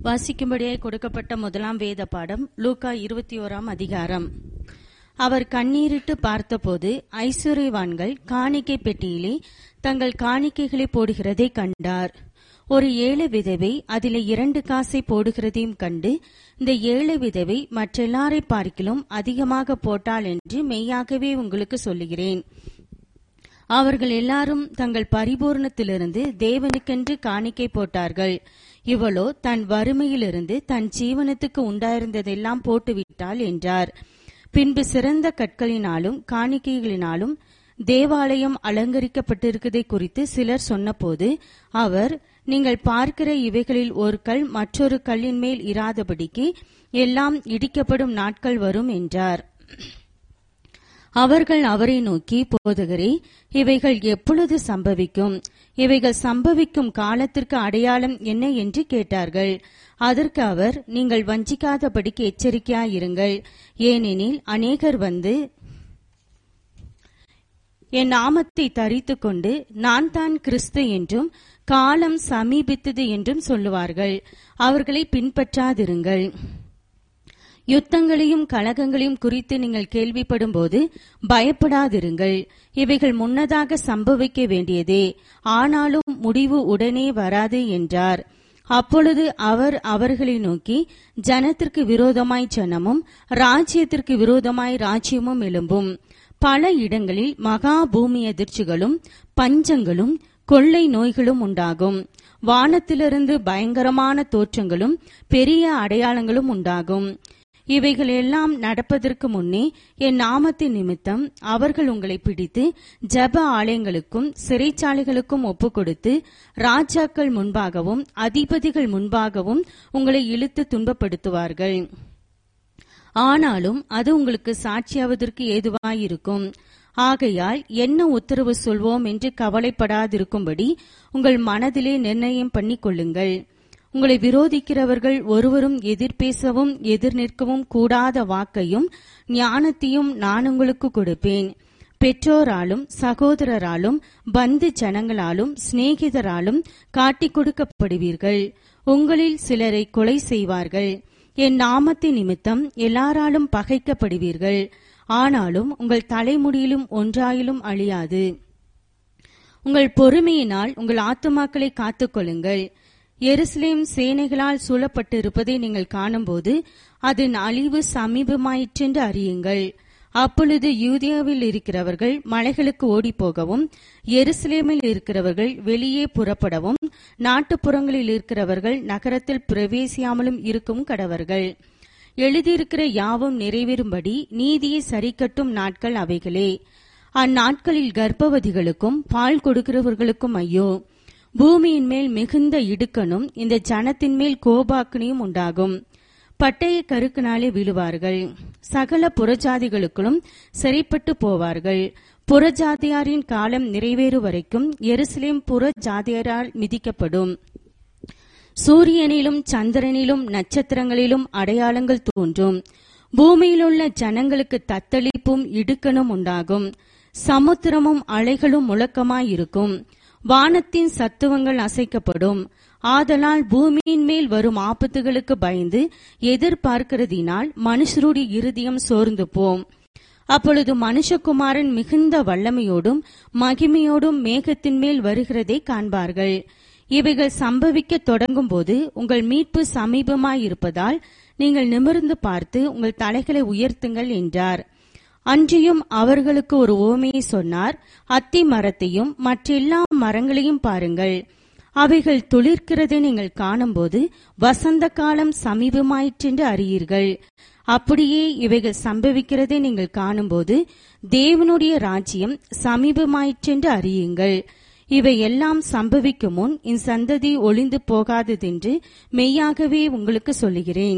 வாசிக்கும்படியாய் கொடுக்கப்பட்ட முதலாம் வேத பாடம் லூக்கா இருபத்தி ஓராம் அதிகாரம் அவர் கண்ணீரிட்டு பார்த்தபோது ஐஸ்வர்யவான்கள் காணிக்கை பெட்டியிலே தங்கள் காணிக்கைகளை போடுகிறதை கண்டார் ஒரு ஏழை விதவை அதிலே இரண்டு காசை போடுகிறதையும் கண்டு இந்த ஏழை விதவை மற்றெல்லாரை பார்க்கிலும் அதிகமாக போட்டாள் என்று மெய்யாகவே உங்களுக்கு சொல்லுகிறேன் அவர்கள் எல்லாரும் தங்கள் பரிபூர்ணத்திலிருந்து தேவனுக்கென்று காணிக்கை போட்டார்கள் இவளோ தன் வறுமையிலிருந்து தன் ஜீவனத்துக்கு உண்டாயிருந்ததெல்லாம் போட்டுவிட்டாள் என்றார் பின்பு சிறந்த கற்களினாலும் காணிக்கைகளினாலும் தேவாலயம் அலங்கரிக்கப்பட்டிருக்கதை குறித்து சிலர் சொன்னபோது அவர் நீங்கள் பார்க்கிற இவைகளில் ஒரு கல் மற்றொரு கல்லின் மேல் இராதபடிக்கு எல்லாம் இடிக்கப்படும் நாட்கள் வரும் என்றார் அவர்கள் அவரை நோக்கி போதகரே இவைகள் எப்பொழுது சம்பவிக்கும் இவைகள் சம்பவிக்கும் காலத்திற்கு அடையாளம் என்ன என்று கேட்டார்கள் அதற்கு அவர் நீங்கள் வஞ்சிக்காதபடிக்கு எச்சரிக்கையாயிருங்கள் ஏனெனில் அநேகர் வந்து என் நாமத்தை தரித்து கொண்டு நான் தான் கிறிஸ்து என்றும் காலம் சமீபித்தது என்றும் சொல்லுவார்கள் அவர்களை பின்பற்றாதிருங்கள் யுத்தங்களையும் கலகங்களையும் குறித்து நீங்கள் கேள்விப்படும் போது பயப்படாதிருங்கள் இவைகள் முன்னதாக சம்பவிக்க வேண்டியதே ஆனாலும் முடிவு உடனே வராது என்றார் அப்பொழுது அவர் அவர்களை நோக்கி ஜனத்திற்கு விரோதமாய் ஜனமும் ராஜ்யத்திற்கு விரோதமாய் ராஜ்யமும் எழும்பும் பல இடங்களில் மகா பூமி அதிர்ச்சிகளும் பஞ்சங்களும் கொள்ளை நோய்களும் உண்டாகும் வானத்திலிருந்து பயங்கரமான தோற்றங்களும் பெரிய அடையாளங்களும் உண்டாகும் இவைகள் எல்லாம் நடப்பதற்கு முன்னே என் நாமத்தின் நிமித்தம் அவர்கள் உங்களை பிடித்து ஜப ஆலயங்களுக்கும் சிறைச்சாலைகளுக்கும் ஒப்புக் கொடுத்து ராஜாக்கள் முன்பாகவும் அதிபதிகள் முன்பாகவும் உங்களை இழுத்து துன்பப்படுத்துவார்கள் ஆனாலும் அது உங்களுக்கு சாட்சியாவதற்கு ஏதுவாயிருக்கும் ஆகையால் என்ன உத்தரவு சொல்வோம் என்று கவலைப்படாதிருக்கும்படி உங்கள் மனதிலே நிர்ணயம் பண்ணிக் கொள்ளுங்கள் உங்களை விரோதிக்கிறவர்கள் ஒருவரும் எதிர்பேசவும் எதிர் நிற்கவும் கூடாத வாக்கையும் ஞானத்தையும் நான் உங்களுக்கு கொடுப்பேன் பெற்றோராலும் சகோதரராலும் பந்து ஜனங்களாலும் சிநேகிதராலும் காட்டிக் கொடுக்கப்படுவீர்கள் உங்களில் சிலரை கொலை செய்வார்கள் என் நாமத்தின் நிமித்தம் எல்லாராலும் பகைக்கப்படுவீர்கள் ஆனாலும் உங்கள் தலைமுடியிலும் ஒன்றாயிலும் அழியாது உங்கள் பொறுமையினால் உங்கள் ஆத்துமாக்களை காத்துக்கொள்ளுங்கள் எருசலேம் சேனைகளால் சூழப்பட்டிருப்பதை நீங்கள் காணும்போது அதன் அழிவு சமீபமாயிற்றென்று அறியுங்கள் அப்பொழுது யூதியாவில் இருக்கிறவர்கள் மலைகளுக்கு ஓடிப்போகவும் எருசலேமில் இருக்கிறவர்கள் வெளியே புறப்படவும் நாட்டுப்புறங்களில் இருக்கிறவர்கள் நகரத்தில் பிரவேசியாமலும் இருக்கும் கடவர்கள் எழுதியிருக்கிற யாவும் நிறைவேறும்படி நீதியை சரிக்கட்டும் நாட்கள் அவைகளே அந்நாட்களில் கர்ப்பவதிகளுக்கும் பால் கொடுக்கிறவர்களுக்கும் ஐயோ பூமியின் மேல் மிகுந்த இடுக்கணும் இந்த ஜனத்தின் மேல் கோபாக்கினியும் உண்டாகும் பட்டய கருக்கினாலே விழுவார்கள் சகல புறஜாதிகளுக்குள்ளும் சிறைப்பட்டு போவார்கள் புறஜாதியாரின் காலம் நிறைவேறு வரைக்கும் எருசலேம் புறஜாதியாரால் மிதிக்கப்படும் சூரியனிலும் சந்திரனிலும் நட்சத்திரங்களிலும் அடையாளங்கள் தோன்றும் பூமியிலுள்ள ஜனங்களுக்கு தத்தளிப்பும் இடுக்கணும் உண்டாகும் சமுத்திரமும் அலைகளும் முழக்கமாயிருக்கும் வானத்தின் சத்துவங்கள் அசைக்கப்படும் ஆதலால் பூமியின் மேல் வரும் ஆபத்துகளுக்கு பயந்து எதிர்பார்க்கிறதினால் மனுஷருடைய இருதயம் சோர்ந்து போம் அப்பொழுது மனுஷகுமாரன் மிகுந்த வல்லமையோடும் மகிமையோடும் மேகத்தின் மேல் வருகிறதை காண்பார்கள் இவைகள் சம்பவிக்க தொடங்கும் போது உங்கள் மீட்பு சமீபமாயிருப்பதால் நீங்கள் நிமிர்ந்து பார்த்து உங்கள் தலைகளை உயர்த்துங்கள் என்றார் அன்றியும் அவர்களுக்கு ஒரு ஓமையை சொன்னார் அத்தி மரத்தையும் மற்றெல்லா மரங்களையும் பாருங்கள் அவைகள் துளிர்க்கிறதை நீங்கள் காணும்போது வசந்த காலம் சமீபமாயிற்றென்று அறியீர்கள் அப்படியே இவைகள் சம்பவிக்கிறதை நீங்கள் காணும்போது தேவனுடைய ராஜ்யம் சமீபமாயிற்றென்று அறியுங்கள் இவை எல்லாம் சம்பவிக்கும் முன் இச்சந்ததி ஒளிந்து போகாததென்று மெய்யாகவே உங்களுக்கு சொல்லுகிறேன்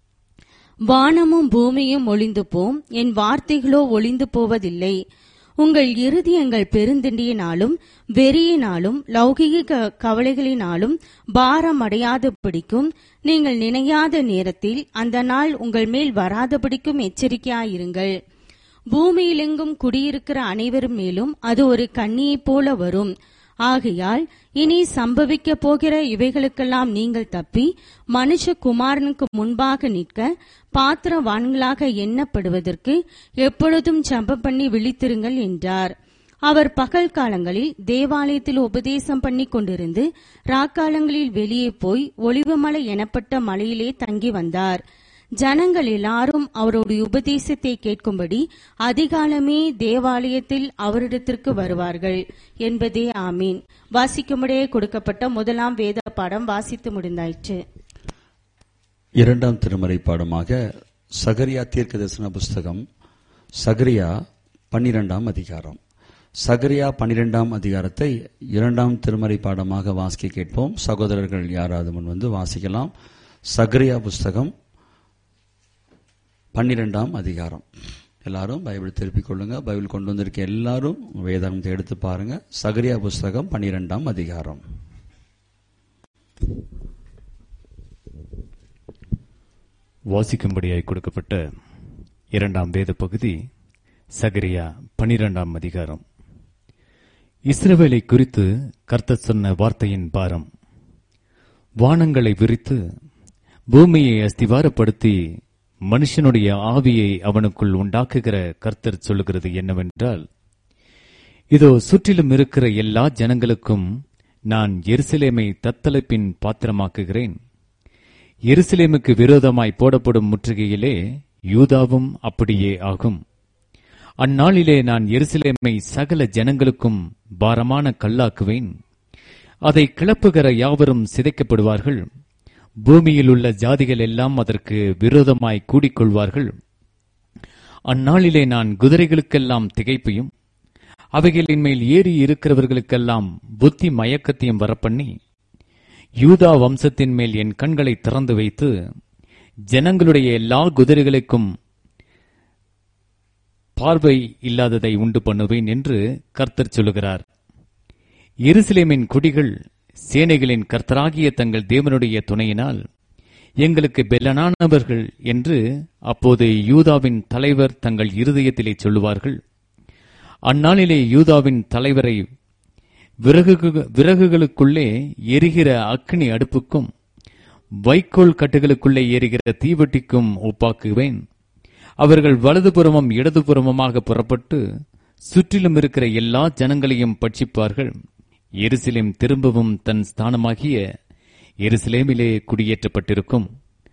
வானமும் பூமியும் ஒளிந்து போம் என் வார்த்தைகளோ ஒளிந்து போவதில்லை உங்கள் இருதயங்கள் பெருந்திண்டியினாலும் வெறியினாலும் லௌகிக கவலைகளினாலும் பாரம் அடையாதபடிக்கும் நீங்கள் நினையாத நேரத்தில் அந்த நாள் உங்கள் மேல் வராதபடிக்கும் எச்சரிக்கையாயிருங்கள் பூமியிலெங்கும் குடியிருக்கிற அனைவரும் மேலும் அது ஒரு கண்ணியைப் போல வரும் ஆகையால் இனி சம்பவிக்க போகிற இவைகளுக்கெல்லாம் நீங்கள் தப்பி மனுஷகுமாரனுக்கு முன்பாக நிற்க பாத்திரவான்களாக எண்ணப்படுவதற்கு எப்பொழுதும் ஜெபம் பண்ணி விழித்திருங்கள் என்றார் அவர் பகல் காலங்களில் தேவாலயத்தில் உபதேசம் பண்ணி கொண்டிருந்து ராக்காலங்களில் வெளியே போய் ஒளிவுமலை எனப்பட்ட மலையிலே தங்கி வந்தார் ஜனங்கள் எல்லாரும் அவருடைய உபதேசத்தை கேட்கும்படி அதிகாலமே தேவாலயத்தில் அவரிடத்திற்கு வருவார்கள் என்பதே ஆமீன் வாசிக்கும்படியே கொடுக்கப்பட்ட முதலாம் வேத பாடம் வாசித்து முடிந்தாயிற்று இரண்டாம் திருமறை பாடமாக சகரியா தீர்க்க தரிசன புஸ்தகம் சகரியா பன்னிரெண்டாம் அதிகாரம் சகரியா பன்னிரெண்டாம் அதிகாரத்தை இரண்டாம் திருமறை பாடமாக வாசிக்க கேட்போம் சகோதரர்கள் யாராவது முன் வந்து வாசிக்கலாம் சகரியா புஸ்தகம் பன்னிரெண்டாம் அதிகாரம் எல்லாரும் பைபிள் திருப்பிக் கொள்ளுங்க பைபிள் கொண்டு வந்திருக்க எல்லாரும் வேதாகமத்தை எடுத்து பாருங்க சகரியா புஸ்தகம் பன்னிரெண்டாம் அதிகாரம் வாசிக்கும்படியாய் கொடுக்கப்பட்ட இரண்டாம் வேத பகுதி சகரியா பனிரெண்டாம் அதிகாரம் இஸ்ரவேலை குறித்து கர்த்தர் சொன்ன வார்த்தையின் பாரம் வானங்களை விரித்து பூமியை அஸ்திவாரப்படுத்தி மனுஷனுடைய ஆவியை அவனுக்குள் உண்டாக்குகிற கர்த்தர் சொல்லுகிறது என்னவென்றால் இதோ சுற்றிலும் இருக்கிற எல்லா ஜனங்களுக்கும் நான் எருசலேமை தத்தளிப்பின் பாத்திரமாக்குகிறேன் எருசலேமுக்கு விரோதமாய் போடப்படும் முற்றுகையிலே யூதாவும் அப்படியே ஆகும் அந்நாளிலே நான் எருசலேமை சகல ஜனங்களுக்கும் பாரமான கல்லாக்குவேன் அதை கிளப்புகிற யாவரும் சிதைக்கப்படுவார்கள் பூமியில் உள்ள ஜாதிகள் எல்லாம் அதற்கு விரோதமாய் கூடிக்கொள்வார்கள் அந்நாளிலே நான் குதிரைகளுக்கெல்லாம் திகைப்பையும் அவைகளின் மேல் ஏறி இருக்கிறவர்களுக்கெல்லாம் புத்தி மயக்கத்தையும் வரப்பண்ணி யூதா வம்சத்தின் மேல் என் கண்களை திறந்து வைத்து ஜனங்களுடைய எல்லா குதிரைகளுக்கும் பார்வை இல்லாததை உண்டு பண்ணுவேன் என்று கர்த்தர் சொல்லுகிறார் எருசலேமின் குடிகள் சேனைகளின் கர்த்தராகிய தங்கள் தேவனுடைய துணையினால் எங்களுக்கு பெலனானவர்கள் என்று அப்போது யூதாவின் தலைவர் தங்கள் இருதயத்திலே சொல்லுவார்கள் அந்நாளிலே யூதாவின் தலைவரை விறகு விறகுகளுக்குள்ளே எரிகிற அக்னி அடுப்புக்கும் வைக்கோல் கட்டுகளுக்குள்ளே எரிகிற தீவட்டிக்கும் ஒப்பாக்குவேன் அவர்கள் வலதுபுறமும் இடதுபுறமுமாக புறப்பட்டு சுற்றிலும் இருக்கிற எல்லா ஜனங்களையும் பட்சிப்பார்கள் எருசலேம் திரும்பவும் தன் ஸ்தானமாகிய எருசலேமிலே குடியேற்றப்பட்டிருக்கும்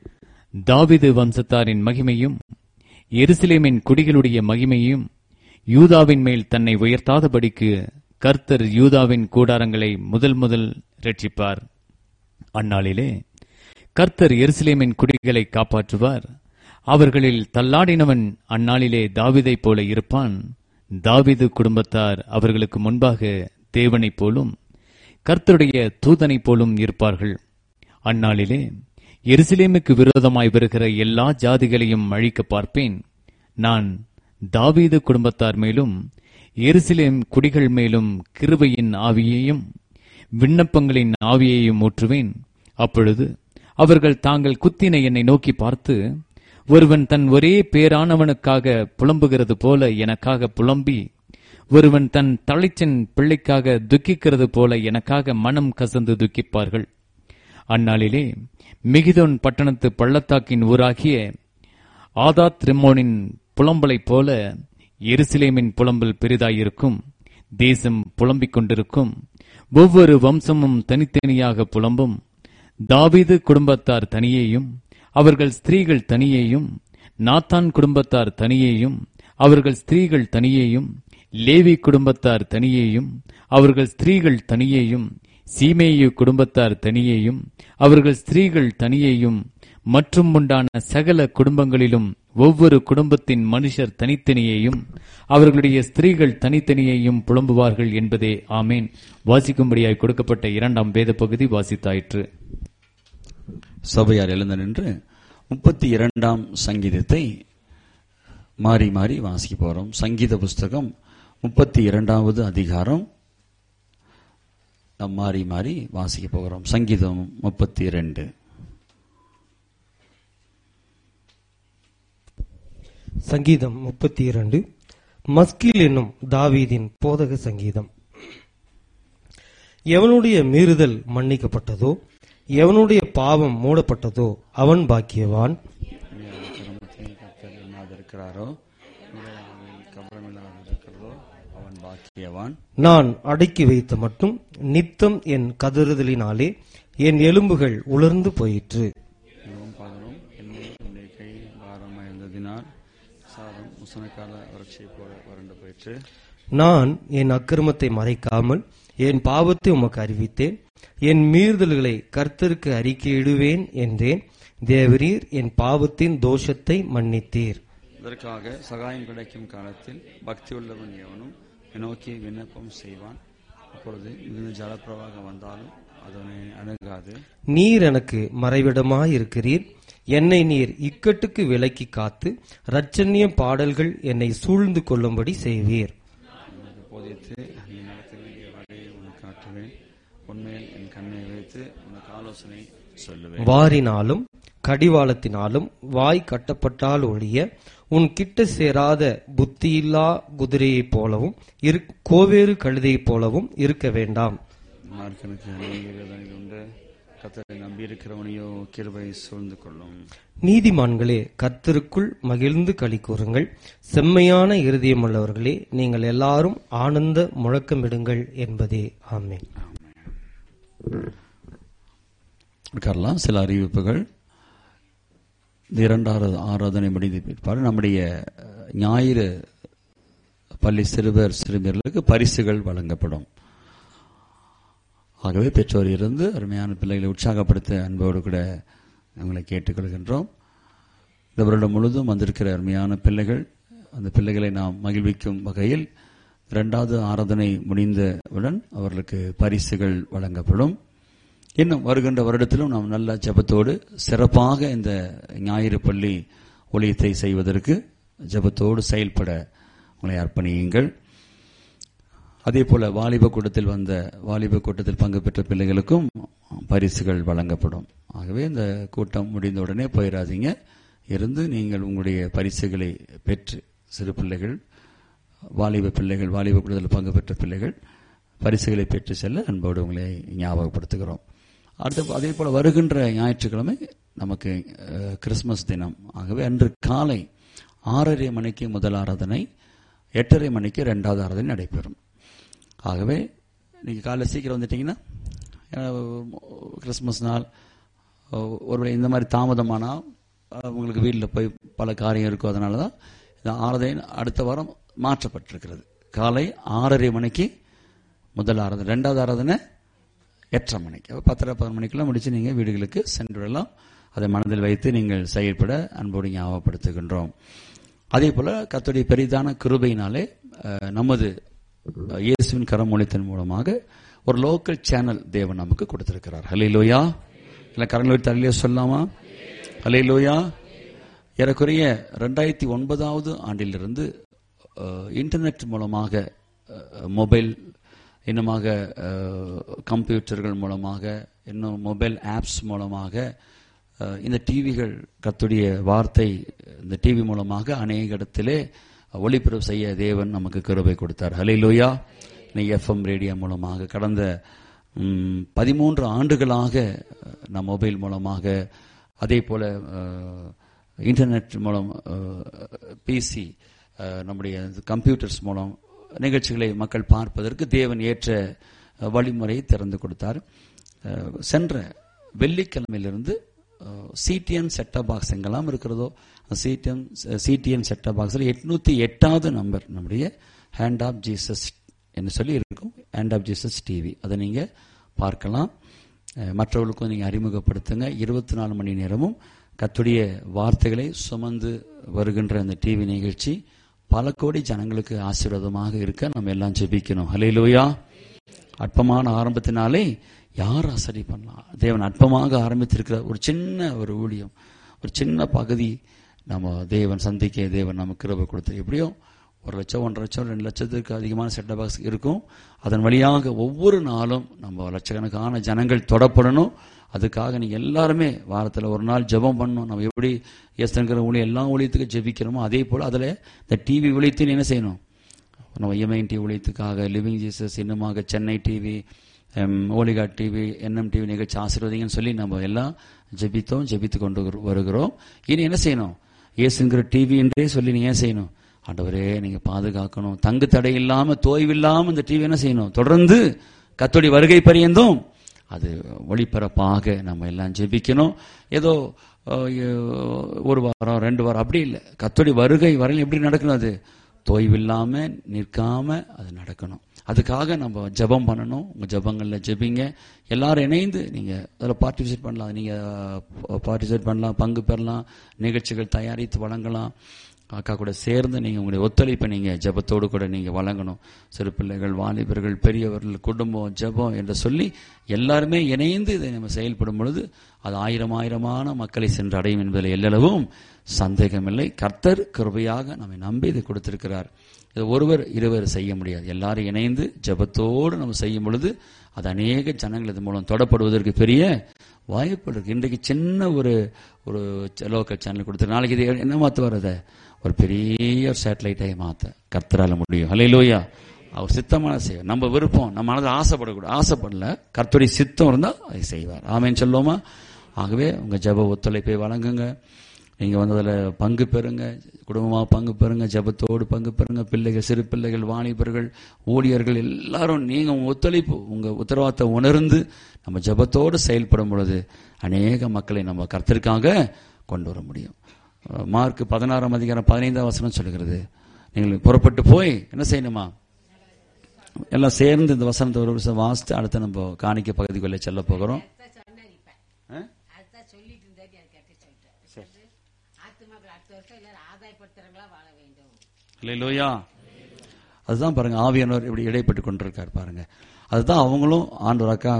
தாவிது வம்சத்தாரின் மகிமையும் எருசலேமின் குடிகளுடைய மகிமையும் யூதாவின் மேல் தன்னை உயர்த்தாதபடிக்கு கர்த்தர் யூதாவின் கூடாரங்களை முதல் முதல் ரட்சிப்பார் அந்நாளிலே கர்த்தர் எருசலேமின் குடிகளை காப்பாற்றுவார் அவர்களில் தள்ளாடினவன் அந்நாளிலே தாவிதைப் போல இருப்பான் தாவிது குடும்பத்தார் அவர்களுக்கு முன்பாக தேவனைப் போலும் கர்த்தருடைய தூதனைப் போலும் இருப்பார்கள் அந்நாளிலே எருசலேமுக்கு விரோதமாய் வருகிற எல்லா ஜாதிகளையும் அழிக்க பார்ப்பேன் நான் தாவீது குடும்பத்தார் மேலும் எருசலேம் குடிகள் மேலும் கிருபையின் ஆவியையும் விண்ணப்பங்களின் ஆவியையும் ஊற்றுவேன் அப்பொழுது அவர்கள் தாங்கள் குத்தின என்னை நோக்கி பார்த்து ஒருவன் தன் ஒரே பேரானவனுக்காக புலம்புகிறது போல எனக்காக புலம்பி ஒருவன் தன் தலைச்சன் பிள்ளைக்காக துக்கிக்கிறது போல எனக்காக மனம் கசந்து துக்கிப்பார்கள் அந்நாளிலே மிகிதோன் பட்டணத்து பள்ளத்தாக்கின் ஊராகிய ஆதாத் ரிம்மோனின் புலம்பலைப் போல எருசலேமின் புலம்பல் பெரிதாயிருக்கும் தேசம் புலம்பிக் கொண்டிருக்கும் ஒவ்வொரு வம்சமும் தனித்தனியாக புலம்பும் தாவீது குடும்பத்தார் தனியேயும் அவர்கள் ஸ்திரீகள் தனியேயும் நாத்தான் குடும்பத்தார் தனியேயும் அவர்கள் ஸ்திரீகள் தனியேயும் லேவி குடும்பத்தார் தனியேயும் அவர்கள் ஸ்திரீகள் தனியேயும் சீமேயு குடும்பத்தார் தனியேயும் அவர்கள் ஸ்திரீகள் தனியேயும் மற்றும் உண்டான சகல குடும்பங்களிலும் ஒவ்வொரு குடும்பத்தின் மனுஷர் தனித்தனியேயும் அவர்களுடைய ஸ்திரீகள் தனித்தனியேயும் புலம்புவார்கள் என்பதே ஆமேன் வாசிக்கும்படியாய் கொடுக்கப்பட்ட இரண்டாம் வேத பகுதி வாசித்தாயிற்று சபையார் எழுந்து நின்று முப்பத்தி இரண்டாம் சங்கீதத்தை மாறி மாறி வாசிக்க போறோம் சங்கீத புஸ்தகம் முப்பத்தி இரண்டாவது அதிகாரம் நாம் மாறி மாறி வாசிக்க போகிறோம் சங்கீதம் முப்பத்தி இரண்டு சங்கீதம் முப்பத்தி இரண்டு மஸ்கில் என்னும் தாவீதின் போதக சங்கீதம் எவனுடைய மீறுதல் மன்னிக்கப்பட்டதோ எவனுடைய பாவம் மூடப்பட்டதோ அவன் பாக்கியவான் கிரமத்தில் கர்த்தர் எண்ணாதிருக்கிறாரோ கபரமில்லாத இருக்கிறதோ அவன் பாக்கியவான் நான் அடக்கி வைத்த மட்டும் நித்தம் என் கதறுதலினாலே என் எலும்புகள் உலர்ந்து போயிற்று மிகவும் பகலும் என்னை உன்னை கை பாரமாயிருந்ததினால் சாதம் முசனக்கால வறட்சியை போல வறண்டு போயிற்று நான் என் அக்கிரமத்தை மறைக்காமல் என் பாவத்தை உமக்கு அறிவித்தேன் என் மீறுதல்களை கர்த்தருக்கு அறிக்கையிடுவேன் என்றேன் தேவரீர் என் பாவத்தின் தோஷத்தை மன்னித்தீர் இதற்காக சகாயம் கிடைக்கும் காலத்தில் பக்தி உள்ளவன் எவனும் நோக்கி விண்ணப்பம் செய்வான் அப்பொழுது மிகுந்த ஜலப்பிரவாகம் வந்தாலும் அதனை அணுகாது நீர் எனக்கு மறைவிடமாயிருக்கிறீர் என்னை நீர் இக்கட்டுக்கு விலக்கி காத்து இரட்சண்ய பாடல்கள் என்னை சூழ்ந்து கொள்ளும்படி செய்வீர் உனக்கு போதித்து நீ நடத்த வேண்டிய வழியை உனக்கு காட்டுவேன் உண்மையில் என் கண்ணை வைத்து உனக்கு ஆலோசனை சொல்லுவேன் வாரினாலும் கடிவாளத்தினாலும் வாய் கட்டப்பட்டால் ஒழிய உன் கிட்ட சேராத புத்தியில்லா குதிரையைப் போலவும் இரு- கோவேறு கழுதையைப் போலவும் இருக்க வேண்டாம் மார்க்கனுக்கு நீங்கிறதனில் உண்டு கத்தரை நம்பியிருக்கிறவனையோ கிருபை சூழ்ந்து கொள்ளும் நீதிமான்களே கர்த்தருக்குள் மகிழ்ந்து களி கூறுங்கள் செம்மையான இருதயமுள்ளவர்களே நீங்கள் எல்லாரும் ஆனந்த முழக்கமிடுங்கள் என்பதே ஆமென் உட்காரலாம் சில அறிவிப்புகள் இந்த இரண்டாவது ஆராதனை முடிந்த பிற்பாடு நம்முடைய அஹ், ஞாயிறு பள்ளி சிறுவர் சிறுமியர்களுக்கு பரிசுகள் வழங்கப்படும் ஆகவே பெற்றோர் இருந்து அருமையான பிள்ளைகளை உற்சாகப்படுத்த அன்போடு கூட அவங்களை கேட்டுக்கொள்கின்றோம் இந்த வருடம் முழுதும் வந்திருக்கிற அருமையான பிள்ளைகள் அந்த பிள்ளைகளை நாம் மகிழ்விக்கும் வகையில் இரண்டாவது ஆராதனை முடிந்தவுடன் அவர்களுக்கு பரிசுகள் வழங்கப்படும் இன்னும் வருகின்ற வருடத்திலும் நாம் நல்ல ஜெபத்தோடு சிறப்பாக இந்த ஞாயிறு பள்ளி ஊழியத்தை செய்வதற்கு ஜெபத்தோடு செயல்பட உங்களை அர்ப்பணியுங்கள் அதே போல வாலிப கூட்டத்தில் வந்த வாலிப கூட்டத்தில் பங்கு பெற்ற பிள்ளைகளுக்கும் பரிசுகள் வழங்கப்படும் ஆகவே இந்த கூட்டம் முடிந்த உடனே போயிடாதீங்க இருந்து நீங்கள் உங்களுடைய பரிசுகளை பெற்று சிறு பிள்ளைகள் வாலிப பிள்ளைகள் வாலிப கூட்டத்தில் பங்கு பெற்ற பிள்ளைகள் பரிசுகளை பெற்று செல்ல அன்போடு உங்களை ஞாபகப்படுத்துகிறோம் அடுத்து அதே போல வருகின்ற ஞாயிற்றுக்கிழமை நமக்கு அஹ், கிறிஸ்மஸ் தினம் ஆகவே அன்று காலை ஆறரை மணிக்கு முதல் ஆராதனை எட்டரை மணிக்கு ரெண்டாவது ஆராதனை நடைபெறும் ஆகவே நீங்க காலைல சீக்கிரம் வந்துட்டீங்கன்னா அஹ், கிறிஸ்மஸ் நாள் அஹ், ஒருவேளை இந்த மாதிரி தாமதமானால் அஹ், உங்களுக்கு வீட்டில் போய் பல காரியம் இருக்கும் அதனால தான் இந்த ஆராதனை அடுத்த வாரம் மாற்றப்பட்டிருக்கிறது காலை ஆறரை மணிக்கு முதல் ஆராதனை ரெண்டாவது ஆராதனை எட்டரை மணிக்கு அப்ப பத்தரை பதினொரு மணிக்கெல்லாம் முடிச்சு நீங்க வீடுகளுக்கு சென்று விடலாம் அதை மனதில் வைத்து நீங்கள் செயல்பட அன்போடு ஞாபகப்படுத்துகின்றோம் அதே போல கர்த்தருடைய பெரிதான கிருபையினாலே அஹ், நமது அஹ், இயேசுவின் கரம் ஒளித்தன் மூலமாக ஒரு லோக்கல் சேனல் தேவன் நமக்கு கொடுத்திருக்கிறார் ஹலே லோயா இல்லை கரங்களை தள்ளியே சொல்லலாமா ஹலே லோயா ஏறக்குறைய ரெண்டாயிரத்தி ஒன்பதாவது ஆண்டிலிருந்து அஹ், இன்டர்நெட் மூலமாக அஹ், மொபைல் இன்னுமாக அஹ், கம்ப்யூட்டர்கள் மூலமாக இன்னும் மொபைல் ஆப்ஸ் மூலமாக அஹ், இந்த டிவிகள் கத்துடைய வார்த்தை இந்த டிவி மூலமாக அநேக இடத்திலே ஒளிபரப்பு செய்ய தேவன் நமக்கு கிருபை கொடுத்தார் ஹலே லோயா இன்னைக்கு எஃப்எம் ரேடியோ மூலமாக கடந்த ம், பதிமூன்று ஆண்டுகளாக அஹ், நம் மொபைல் மூலமாக அதே போல அஹ், இன்டர்நெட் மூலம் பிசி நம்முடைய கம்ப்யூட்டர்ஸ் மூலம் நிகழ்ச்சிகளை மக்கள் பார்ப்பதற்கு தேவன் ஏற்ற அஹ், வழிமுறையை திறந்து கொடுத்தார் அஹ், சென்ற வெள்ளிக்கிழமையிலிருந்து சிடிஎன் செட்டப் பாக்ஸ் எங்கெல்லாம் இருக்கிறதோ சிடிஎன் சிடிஎன் செட்டப் பாக்ஸில் எட்நூத்தி எட்டாவது நம்பர் நம்முடைய ஹேண்ட் ஆஃப் ஜீசஸ் என்று சொல்லி இருக்கும் ஹேண்ட் ஆஃப் ஜீசஸ் டிவி அதை நீங்க பார்க்கலாம் அஹ், மற்றவர்களுக்கும் நீங்க அறிமுகப்படுத்துங்க இருபத்தி நாலு மணி நேரமும் கத்துடைய வார்த்தைகளை சுமந்து வருகின்ற அந்த டிவி நிகழ்ச்சி பல கோடி ஜனங்களுக்கு ஆசீர்வாதமாக இருக்க நம்ம எல்லாம் ஜெபிக்கணும் ஹalleluya அற்பமான ஆரம்பத்தினாலே யார் அசடி பண்ணலாம் தேவன் அற்பமாக ஆரம்பித்திருக்கிற ஒரு சின்ன ஒரு ஊழியம் ஒரு சின்ன பகுதி நம்ம தேவன் சந்திக்க தேவன் நமக்கு கிருபை கொடுத்து எப்படியோ ஒரு லட்சம் ஒன்றரை லட்சம் ரெண்டு லட்சத்துக்கு அதிகமான செட்ட பாக்ஸ் இருக்கும் அதன் வழியாக ஒவ்வொரு நாளும் நம்ம லட்சக்கணக்கான ஜனங்கள் தொடப்படணும் அதுக்காக நீங்க எல்லாருமே வாரத்துல ஒரு நாள் ஜெபம் பண்ணணும் நம்ம எப்படி எஸ்தங்கிற ஊழியம் எல்லா ஊழியத்துக்கும் ஜெபிக்கிறோமோ அதே போல அதுல இந்த டிவி ஊழியத்தையும் என்ன செய்யணும் நம்ம எம்ஐடி ஊழியத்துக்காக லிவிங் ஜீசஸ் இன்னுமாக சென்னை டிவி ஓலிகா டிவி என்எம் டிவி நிகழ்ச்சி ஆசீர்வதிங்கன்னு சொல்லி நம்ம எல்லாம் ஜெபித்தோம் ஜெபித்து கொண்டு வரு- வருகிறோம் இனி என்ன செய்யணும் இயேசுங்கிற டிவி என்றே சொல்லி நீங்க ஏன் செய்யணும் ஆண்டவரே நீங்க பாதுகாக்கணும் தங்கு தடை இல்லாம தோய்வில்லாம இந்த டிவி என்ன செய்யணும் தொடர்ந்து கத்தோடி வருகை பரியந்தும் அது ஒளிபரப்பாக நம்ம எல்லாம் ஜெபிக்கணும் ஏதோ அஹ், எ- ஒரு வாரம் ரெண்டு வாரம் அப்படி இல்லை கத்தோடி வருகை வரையில் எப்படி நடக்கணும் அது தோய்வில்லாம நிற்காம அது நடக்கணும் அதுக்காக நம்ம ஜெபம் பண்ணணும் உங்க ஜெபங்கள்ல ஜெபிங்க எல்லாரும் இணைந்து நீங்க அதில் பார்ட்டிசிபேட் பண்ணலாம் நீங்க பார்ட்டிசிபேட் பண்ணலாம் பங்கு பெறலாம் நிகழ்ச்சிகள் தயாரித்து வழங்கலாம் அக்கா கூட சேர்ந்து நீங்க உங்களுடைய ஒத்துழைப்பை நீங்க ஜெபத்தோடு கூட நீங்க வழங்கணும் சிறு பிள்ளைகள் வாலிபர்கள் பெரியவர்கள் குடும்பம் ஜெபம் என்று சொல்லி எல்லாருமே இணைந்து இதை நம்ம செயல்படும் பொழுது அது ஆயிரம் ஆயிரமான மக்களை சென்று அடையும் என்பதில் எல்லளவும் சந்தேகமில்லை கர்த்தர் கிருபையாக நம்மை நம்பி இதை கொடுத்திருக்கிறார் இது ஒருவர் இருவர் செய்ய முடியாது எல்லாரும் இணைந்து ஜெபத்தோடு நம்ம செய்யும் பொழுது அது அநேக ஜனங்கள் இது மூலம் தொடப்படுவதற்கு பெரிய வாய்ப்பு இருக்கு இன்றைக்கு சின்ன ஒரு ஒரு லோக்கல் சேனல் கொடுத்து நாளைக்கு இது என்ன மாற்ற வரத ஒரு பெரிய சேட்டலைட்டாக மாற்ற கர்த்தரால முடியும் ஹalleluya அவர் சித்தமான செய்வார் நம்ம விருப்பம் நம்ம மனதை ஆசைப்படக்கூடாது ஆசைப்படல கர்த்தருடைய சித்தம் இருந்தால் அதை செய்வார் ஆமேன்னு சொல்லுவோமா ஆகவே உங்க ஜெப ஒத்துழைப்பை வழங்குங்க நீங்க வந்து அதுல பங்கு பெறுங்க குடும்பமா பங்கு பெறுங்க ஜெபத்தோடு பங்கு பெறுங்க பிள்ளைகள் சிறு பிள்ளைகள் வாலிபர்கள் ஊழியர்கள் எல்லாரும் நீங்க உங்க ஒத்துழைப்பு உங்க உத்தரவாதத்தை உணர்ந்து நம்ம ஜெபத்தோடு செயல்படும் பொழுது அநேக மக்களை நம்ம கர்த்தருக்காக கொண்டு வர முடியும் அஹ் மார்க் பதினாறாம் அதிகாரம் பதினைந்தாம் வசனம் சொல்லுகிறது நீங்கள் புறப்பட்டு போய் என்ன செய்யணுமா எல்லாம் சேர்ந்து இந்த வசனத்தை ஒரு வருஷம் வாசித்து அடுத்து நம்ம காணிக்க பகுதிக்குள்ளே செல்ல போகிறோம் ஆ? அதுதான் சொல்லிட்டு இருந்தாரு எனக்கு கேட்டு சொல்லிட்டேன் ஆத்துமாக்கள் அடுத்த வருஷம் எல்லாரும் ஆதாயப்படுத்துறவங்களா வாழ வேண்டும் அல்லேலூயா அதுதான் பாருங்க ஆவியானவர் இப்படி இடைப்பட்டு கொண்டிருக்கார் பாருங்க அதுதான் அவங்களும் ஆண்டவர் அக்கா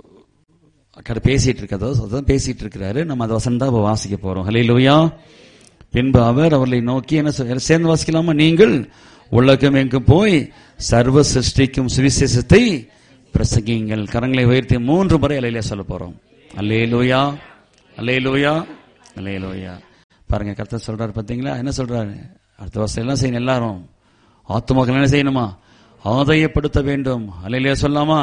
அக்கா பேசிட்டு இருக்கிறதோ அதுதான் பேசிட்டு இருக்கிறாரு நம்ம அந்த வசனம் தான் இப்ப வாசிக்க போறோம் ஹalleluya பின்பு அவர் அவர்களை நோக்கி என்ன சொல்~ சேர்ந்து வாசிக்கலாமா நீங்கள் உலகம் எங்கும் போய் சர்வ சிருஷ்டிக்கும் சுவிசேஷத்தை பிரசங்கிங்கள் கரங்களை உயர்த்தி மூன்று முறை அலையில சொல்ல போறோம் அல்லேலூயா அல்லேலூயா அல்லேலூயா பாருங்க கர்த்தர் சொல்றாரு பாத்தீங்களா என்ன சொல்றாரு அடுத்த வருஷம் எல்லாம் செய்யணும் எல்லாரும் ஆத்துமாக்கள் என்ன செய்யணுமா ஆதாயப்படுத்த வேண்டும் அல்லையிலேயே சொல்லாமா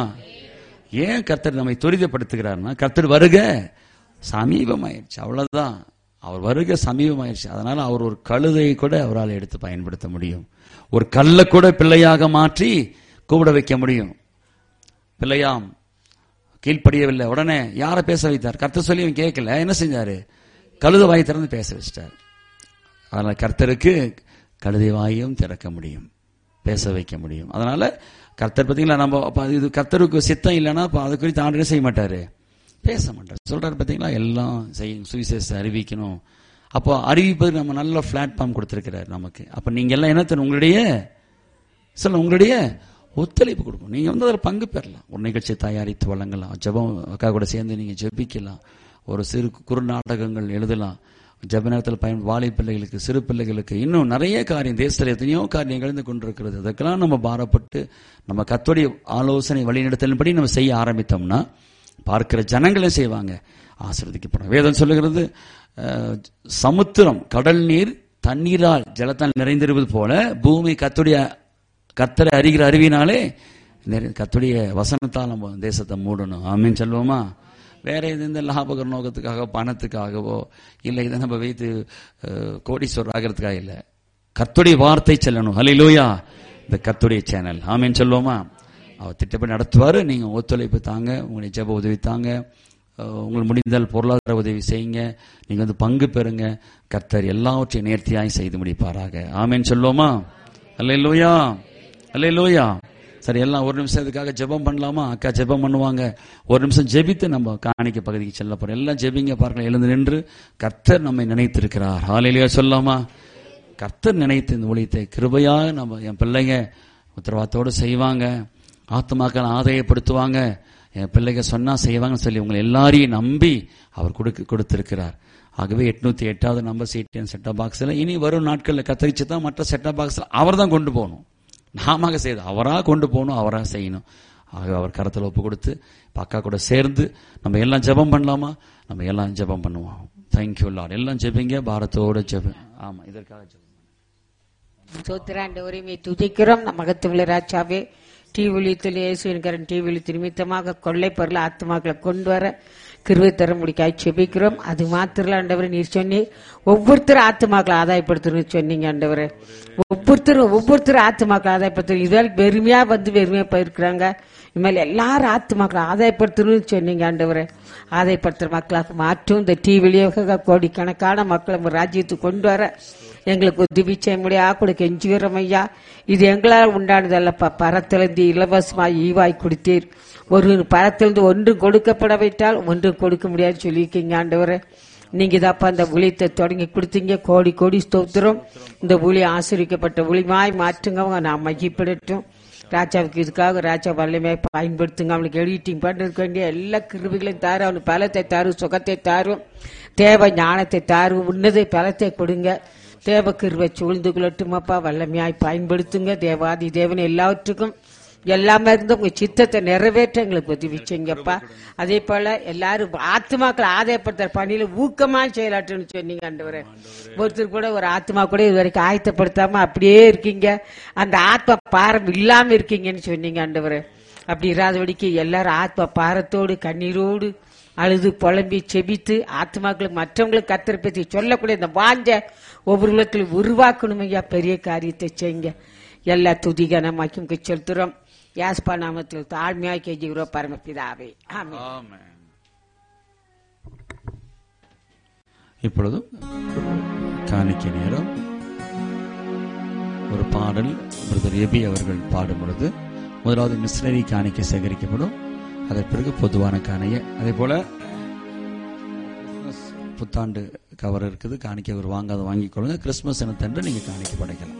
ஏன் கர்த்தர் நம்மை துரிதப்படுத்துகிறார்னா கர்த்தர் வருக சமீபமாயிருச்சு அவ்வளவுதான் அவர் வருக சமீபமாயிருச்சு அதனால அவர் ஒரு கழுதையை கூட அவரால் எடுத்து பயன்படுத்த முடியும் ஒரு கல்லை கூட பிள்ளையாக மாற்றி கூப்பிட வைக்க முடியும் பிள்ளையாம் கீழ்ப்படியவில்லை உடனே யாரை பேச வைத்தார் கர்த்தர் சொல்லி அவன் கேட்கல என்ன செஞ்சாரு கழுத வாய் திறந்து பேச வச்சிட்டார் அதனால கர்த்தருக்கு கழுதை வாயும் திறக்க முடியும் பேச வைக்க முடியும் அதனால கர்த்தர் பார்த்தீங்களா நம்ம அப்ப இது கர்த்தருக்கு சித்தம் இல்லைன்னா அப்ப அது குறித்து ஆண்டு செய்ய மாட்டாரு பேச மாட்டார் சொல்றாரு பார்த்தீங்களா எல்லாம் செய்யும் சுவிசேஷத்தை அறிவிக்கணும் அப்போ அறிவிப்பது நம்ம நல்ல பிளாட்ஃபார்ம் கொடுத்திருக்கிறார் நமக்கு அப்ப நீங்க எல்லாம் என்ன தரணும்? உங்களுடைய சொல்ல உங்களுடைய ஒத்துழைப்பு கொடுக்கும் நீங்க வந்து அதில் பங்கு பெறலாம் ஒரு நிகழ்ச்சியை தயாரித்து வழங்கலாம் ஜெபம் அக்கா கூட சேர்ந்து நீங்க ஜெபிக்கலாம் ஒரு சிறு குறுநாடகங்கள் எழுதலாம் ஜெப நேரத்தில் பயன் வாழை பிள்ளைகளுக்கு சிறு பிள்ளைகளுக்கு இன்னும் நிறைய காரியம் தேசத்தில் எத்தனையோ காரியம் எழுந்து கொண்டிருக்கிறது அதுக்கெல்லாம் நம்ம பாரப்பட்டு நம்ம கத்தோடைய ஆலோசனை வழிநடத்தலின்படி நம்ம செய்ய ஆரம்பித்தோம்னா பார்க்கிற ஜனங்களும் செய்வாங்க ஆசீர்வதிக்கப்படும் வேதம் சொல்லுகிறது அஹ், சமுத்திரம் கடல் நீர் தண்ணீரால் ஜலத்தால் நிறைந்திருப்பது போல பூமி கத்துடைய கத்தரை அறிகிற அறிவினாலே நிறைய- கர்த்தருடைய வசனத்தால் நம்ம தேசத்தை மூடணும் ஆமீன் சொல்லுவோமா வேற எது இந்த லாபகர நோக்கத்துக்காக பணத்துக்காகவோ இல்லை இதை நம்ம வைத்து அஹ், கோடீஸ்வரர் ஆகிறதுக்காக இல்லை கர்த்தருடைய வார்த்தை செல்லணும் ஹalleluya இந்த கர்த்தருடைய சேனல் ஆமீன் சொல்லுவோமா அவர் திட்டப்படி நடத்துவாரு நீங்க ஒத்துழைப்பு தாங்க உங்களுடைய ஜெப உதவி தாங்க அஹ், உங்களுக்கு முடிந்தால் பொருளாதார உதவி செய்யுங்க நீங்க வந்து பங்கு பெறுங்க கர்த்தர் எல்லாவற்றையும் நேர்த்தியாய் செய்து முடிப்பாராக ஆமீன் சொல்லுவோமா அல்லேலூயா அல்லேலூயா சரி எல்லாம் ஒரு நிமிஷம் இதுக்காக ஜெபம் பண்ணலாமா அக்கா ஜெபம் பண்ணுவாங்க ஒரு நிமிஷம் ஜெபித்து நம்ம காணிக்க பகுதிக்கு செல்ல போறோம் எல்லாம் ஜெபிங்க பாருங்க எழுந்து நின்று கர்த்தர் நம்மை நினைத்திருக்கிறார் ஹalleluya சொல்லாமா கர்த்தர் நினைத்து இந்த ஊழியத்தை கிருபையாக நம்ம என் பிள்ளைங்க உத்தரவாதத்தோடு செய்வாங்க ஆத்மாக்கள் ஆதாயப்படுத்துவாங்க என் பிள்ளைங்க சொன்னா செய்வாங்கன்னு சொல்லி உங்களை எல்லாரையும் நம்பி அவர் கொடுக்க கொடுத்திருக்கிறார் ஆகவே எட்நூத்தி எட்டாவது நம்பர் சீட்டியன் செட்டா பாக்ஸ்ல இனி வரும் நாட்களில் கத்தரிச்சு தான் மற்ற செட்டா பாக்ஸ்ல அவர் தான் கொண்டு போகணும் நாம செய்து அவரா கொண்டு போகணும் அவரா செய்யணும் ஆக அவர் கரத்தில் ஒப்பு கொடுத்து இப்ப அக்கா கூட சேர்ந்து நம்ம எல்லாம் ஜெபம் பண்ணலாமா நம்ம எல்லாம் ஜெபம் பண்ணுவோம் தேங்க்யூ லார்ட் எல்லாம் ஜெபிங்க பாரத்தோட ஜெபம் ஆமா இதற்காக ஜெபம் சோத்திராண்ட உரிமை துதிக்கிறோம் மகத்துவ ராஜாவே டிவிலியத்தில் இயேசு என்கிற டிவிலியத்து நிமித்தமாக கொள்ளை பொருள் ஆத்மாக்களை கொண்டு வர கிருவை தர முடிக்காய் செபிக்கிறோம் அது மாத்திரம் ஆண்டவரே நீர் சொன்னி ஒவ்வொருத்தரும் ஆத்மாக்களை ஆதாயப்படுத்தணும்னு சொன்னீங்க ஆண்டவரே ஒவ்வொருத்தரும் ஒவ்வொருத்தரும் ஆத்மாக்களை ஆதாயப்படுத்தணும் இதுவரை வெறுமையா வந்து வெறுமையா போயிருக்கிறாங்க இனிமேல் எல்லாரும் ஆத்மாக்களை ஆதாயப்படுத்தணும்னு சொன்னீங்க ஆண்டவரே ஆதாயப்படுத்துற மக்களாக மாற்றும் இந்த டிவிலியாக கோடிக்கணக்கான மக்களை உங்க ராஜ்யத்துக்கு கொண்டு வர எங்களுக்கு உதவி செய்ய முடியா கூட கெஞ்சுகிறோம் ஐயா இது எங்களால் உண்டானதல்லப்பா பரத்திலிருந்து இலவசமாய் ஈவாய் கொடுத்தீர் ஒரு பரத்திலிருந்து ஒன்றும் கொடுக்கப்பட வைத்தால் ஒன்றும் கொடுக்க முடியாதுன்னு சொல்லியிருக்கீங்க ஆண்டவரே நீங்க தாப்பா அந்த ஊழியத்தை தொடங்கி கொடுத்தீங்க கோடி கோடி ஸ்தோத்திரம் இந்த ஊழியம் ஆசிரிக்கப்பட்ட ஊழியமாய் மாற்றுங்க அவங்க நான் மகிப்படட்டும் ராஜாவுக்கு இதுக்காக ராஜா வல்லமே பயன்படுத்துங்க அவனுக்கு எடிட்டிங் பண்ணுறதுக்கு வேண்டிய எல்லா கிருபிகளையும் தாரு அவனுக்கு பலத்தை தாரும் சுகத்தை தாரும் தேவ ஞானத்தை தாரும் உன்னத பலத்தை கொடுங்க தேவ கிருவை சூழ்ந்து கொள்ளட்டுமாப்பா வல்லமையாய் பயன்படுத்துங்க தேவாதி தேவன் எல்லாவற்றுக்கும் எல்லாமே இருந்து உங்க சித்தத்தை நிறைவேற்ற எங்களுக்கு உதவி செய்யுங்கப்பா அதே போல எல்லாரும் ஆத்மாக்களை ஆதாயப்படுத்துற பணியில ஊக்கமா செயலாற்றுன்னு சொன்னீங்க ஆண்டவரே ஒருத்தர் கூட ஒரு ஆத்மா கூட இது வரைக்கும் ஆயத்தப்படுத்தாம அப்படியே இருக்கீங்க அந்த ஆத்ம பாரம் இல்லாம இருக்கீங்கன்னு சொன்னீங்க ஆண்டவரே அப்படி இராதபடிக்கு எல்லாரும் ஆத்ம பாரத்தோடு கண்ணீரோடு அழுது புலம்பி செபித்து ஆத்மாக்களுக்கு மற்றவங்களுக்கு கத்தரை பற்றி சொல்லக்கூடிய இந்த வாஞ்ச ஒவ்வொரு உள்ளத்திலும் உருவாக்கணும் ஐயா பெரிய காரியத்தை செய்யுங்க எல்லா துதிகனமாக்கும் செலுத்துறோம் யாஸ்பா நாமத்தில் தாழ்மையாய் கெஞ்சுகிறோம் பரமபிதாவே ஆமென் இப்பொழுதும் காணிக்கை நேரம் ஒரு பாடல் பிரதர் எபி அவர்கள் பாடும் பொழுது முதலாவது மிஷினரி காணிக்கை சேகரிக்கப்படும் அதன் பிறகு பொதுவான காணிக்கை அதே போல கிறிஸ்மஸ் புத்தாண்டு கவர் இருக்குது காணிக்கை ஒரு வாங்காத வாங்கிக் கொள்ளுங்க கிறிஸ்மஸ் தினத்தன்று நீங்க காணிக்கை படைக்கலாம்